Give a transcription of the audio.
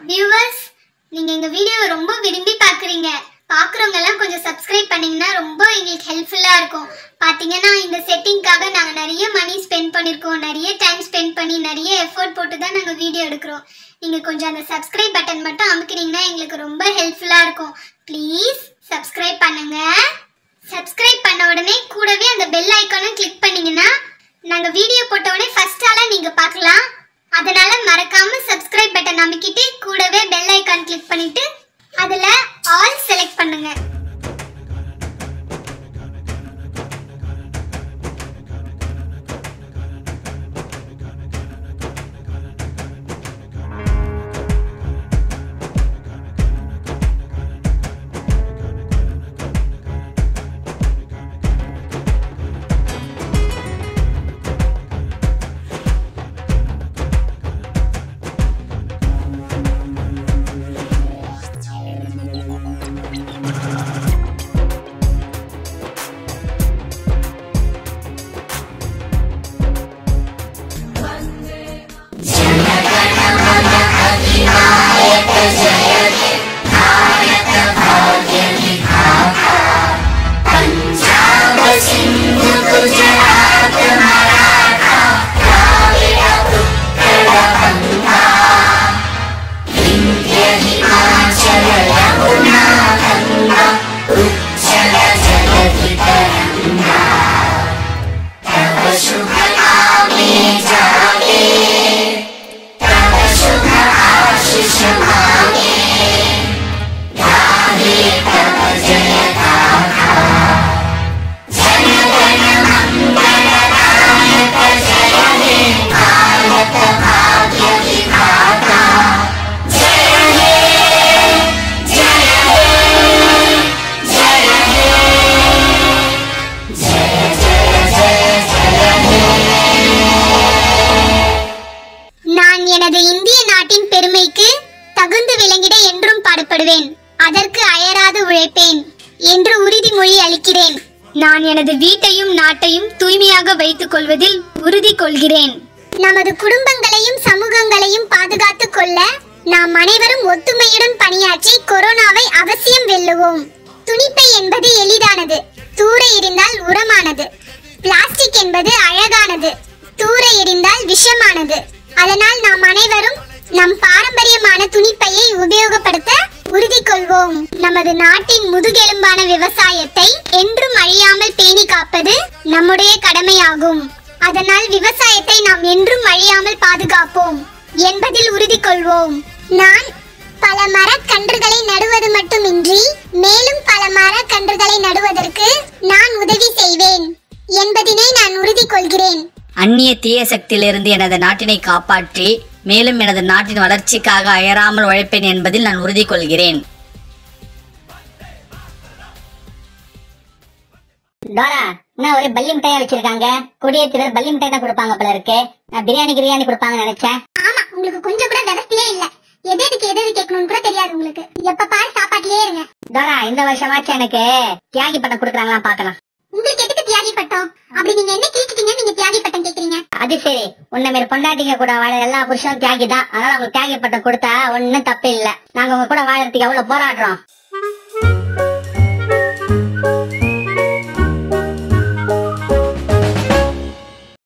viewers நீங்க எங்க வீடியோவை ரொம்ப விரும்பி பாக்குறீங்க பாக்குறவங்க எல்லாம் கொஞ்சம் சப்ஸ்கிரைப் பண்ணீங்கன்னா ரொம்ப எங்களுக்கு ஹெல்ப்ஃபுல்லா இருக்கும் பாத்தீங்கன்னா இந்த செட்டிங்காக நாங்க நிறைய மணி ஸ்பெண்ட் பண்ணிருக்கோம் நிறைய டைம் ஸ்பெண்ட் பண்ணி நிறைய எஃபோர்ட் போட்டு தான் நாங்க வீடியோ எடுக்கிறோம் நீங்க கொஞ்சம் அந்த சப்ஸ்கிரைப் பட்டன் மட்டும் அமுக்குனீங்கன்னா எங்களுக்கு ரொம்ப ஹெல்ப்ஃபுல்லா இருக்கும் ப்ளீஸ் சப்ஸ்கிரைப் பண்ணுங்க சப்ஸ்கிரைப் பண்ண உடனே கூடவே அந்த பெல் ஐக்கானும் கிளிக் பண்ணீங்கன்னா நாங்க வீடியோ போட்ட உடனே ஃபர்ஸ்ட் ஆளா நீங்க பார்க்கலாம் அதனால மறக்காம சப்ஸ்கிரைப் பட்டன் அமைக்கிட்டு கூடவே பெல் ஐக்கான் கிளிக் பண்ணிட்டு அதுல ஆல் செலக்ட் பண்ணுங்க நான் எனது இந்திய நாட்டின் பெருமைக்கு தகுந்து விளங்கிட என்றும் பாடுபடுவேன் அதற்கு அயராது உழைப்பேன் என்று உறுதிமொழி அளிக்கிறேன் நான் எனது வீட்டையும் நாட்டையும் தூய்மையாக வைத்துக் கொள்வதில் உறுதி கொள்கிறேன் நமது குடும்பங்களையும் சமூகங்களையும் பாதுகாத்துக் கொள்ள நாம் அனைவரும் ஒத்துமையுடன் பணியாற்றி கொரோனாவை அவசியம் வெல்லுவோம் துணிப்பை என்பது எளிதானது தூர எறிந்தால் உரமானது பிளாஸ்டிக் என்பது அழகானது தூர எறிந்தால் விஷமானது அதனால் நாம் அனைவரும் நம் பாரம்பரியமான துணிப்பையை உபயோகப்படுத்த உறுதி கொள்வோம் நமது நாட்டின் முதுகெலும்பான விவசாயத்தை என்றும் அழியாமல் பேணி காப்பது நம்முடைய கடமையாகும் அதனால் விவசாயத்தை நாம் என்றும் அழியாமல் பாதுகாப்போம் என்பதில் உறுதி கொள்வோம் நான் பல மரக்கன்றுகளை நடுவது மட்டுமின்றி மேலும் பல மரக்கன்றுகளை நடுவதற்கு நான் உதவி செய்வேன் என்பதினை நான் உறுதி கொள்கிறேன் அந்நிய தீய சக்தியிலிருந்து எனது நாட்டினை காப்பாற்றி மேலும் எனது நாட்டின் வளர்ச்சிக்காக அயராமல் உழைப்பேன் என்பதில் நான் உறுதி கொள்கிறேன் டோரா என்ன ஒரு பல்லி மிட்டாயா வச்சிருக்காங்க கொடியேற்றுவர் பல்லி மிட்டாய் தான் கொடுப்பாங்க போல இருக்கு நான் பிரியாணி கிரியாணி கொடுப்பாங்கன்னு நினைச்சேன் ஆமா உங்களுக்கு கொஞ்சம் கூட விவசாயே இல்ல எது எதுக்கு எது எது கேட்கணும்னு கூட தெரியாது உங்களுக்கு எப்ப பாரு சாப்பாட்டிலே இருங்க டோரா இந்த வருஷமாச்சும் எனக்கு தியாகி பட்டம் கொடுக்குறாங்களா பாக்கலாம் உங்களுக்கு எதுக்கு தியாகி பட்டம் அப்படி நீங்க என்ன கேட்டுட்டீங்க நீங்க தியாகி பட்டம் கேக்குறீங்க அது சரி உன்னை மாரி பொண்டாட்டிங்க கூட வாழ எல்லா புருஷனும் தியாகி தான் அதனால உங்களுக்கு தியாகி பட்டம் கொடுத்தா ஒண்ணும் தப்பு இல்ல நாங்க உங்க கூட வாழறதுக்கு எவ்வளவு போராடுறோம்